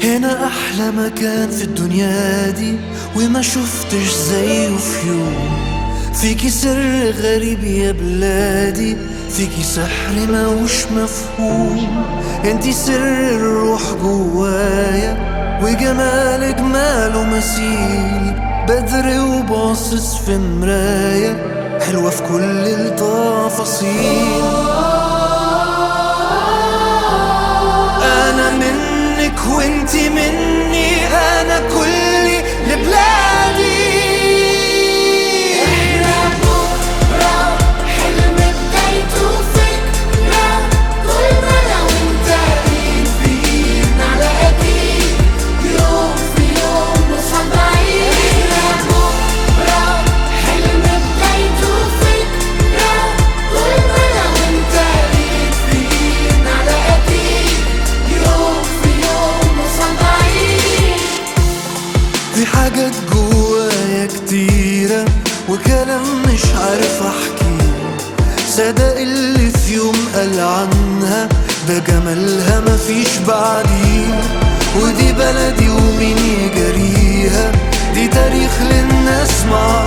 هنا أحلى مكان في الدنيا دي وما شفتش زيه في يوم فيكي سر غريب يا بلادي فيكي سحر موش مفهوم انتي سر الروح جوايا وجمالك ماله مثيل بدر وباصص في مراية حلوة في كل التفاصيل انا منك وانتي مني انا كلي لبلادي احنا بكرة حلم بدايته فكرة طول ما انا وانت ايد في ايد على اكيد يوم في يوم نوصل بعيد احنا بكرة حلم بدايته فكرة طول ما انا وانت ايد في ايد على اكيد يوم في يوم نوصل بعيد في حاجات جوايا كتيرة وكلام مش عارف احكيه صدق اللي في يوم قال عنها ده جمالها مفيش بعديه ودي بلدي ومين يجريها دي تاريخ للناس معروف